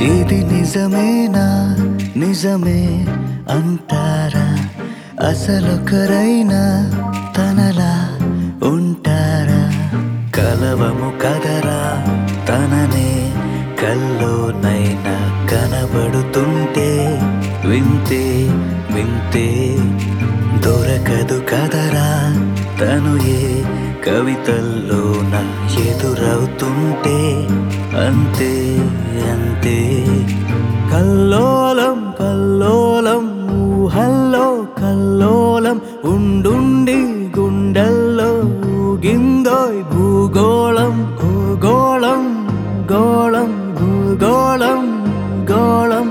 ఇది నిజమేనా నిజమే అంటారా అసలొకరైనా తనలా ఉంటారా కలవము కదరా తననే కల్లోనైనా కనబడుతుంటే వింతే వింతే దొరకదు కదరా తను ఏ కవితల్లోన ఎదురవుతుంటే అంతే అంతే కల్లోలం కల్లోలం ఊహల్లో కల్లోలం ఉండుండి గుండెల్లో ఊగిందోయ్ భూగోళం భూగోళం గోళం భూగోళం గోళం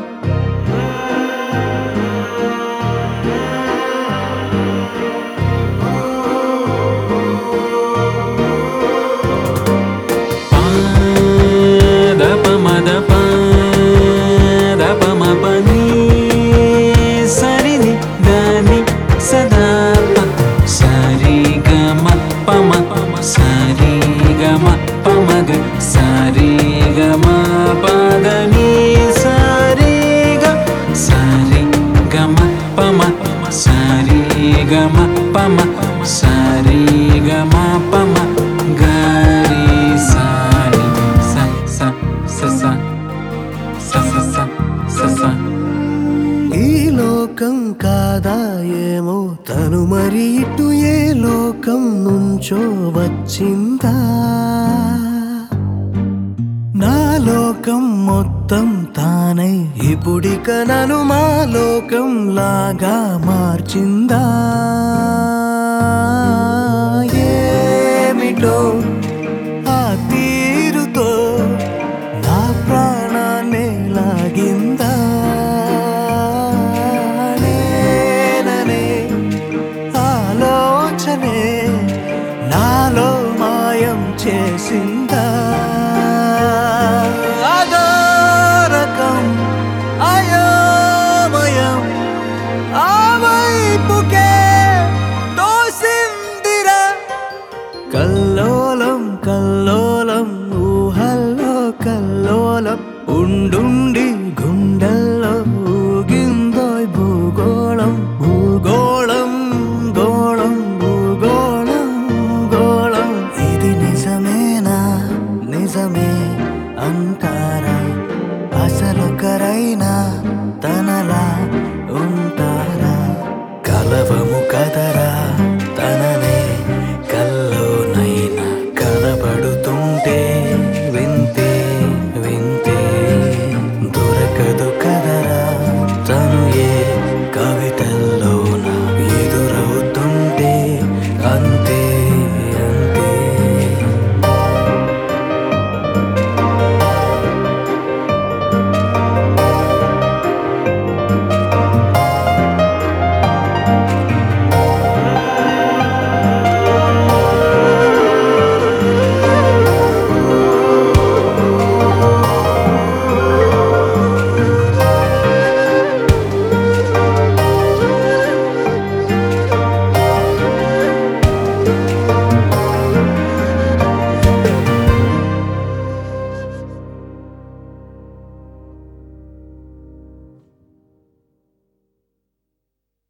దప మద దప మపని సరిని దాని సదా ప సరి గమ పమ సరి గమ పమగ సరి గమ పదని సరి గ సరి గమ పమ సరి గమ పమ సరి గమ పమ గరి సరి స స స స స స స స స ఈ లోకం కాదా ఏమో తను మరి ఇటు ఏ లోకం నుంచో వచ్చిందా నా లోకం మొత్తం తానై ఇప్పుడిక నన్ను మా లోకం లాగా మార్చిందా ఏమిటో ఆ తీరుతో నా ప్రాణాన్ని లాగిందా నేననే ఆలోచనే నాలో మాయం చేసిందా అగారకం అయోమయం ఆ వైపుకే తోసిందిరా కల్లోలం కల్లోలం ఊహల్లో కల్లోలం ఉండుండి గుండెల్లో ఊగిందోయ్ భూగోళం భూగోళం గోళం భూగోళం గోళం ఇది నిజమేనా నిజమే అంటారా అసలొకరైనా తనలా ఉంటారా కలవము కదరా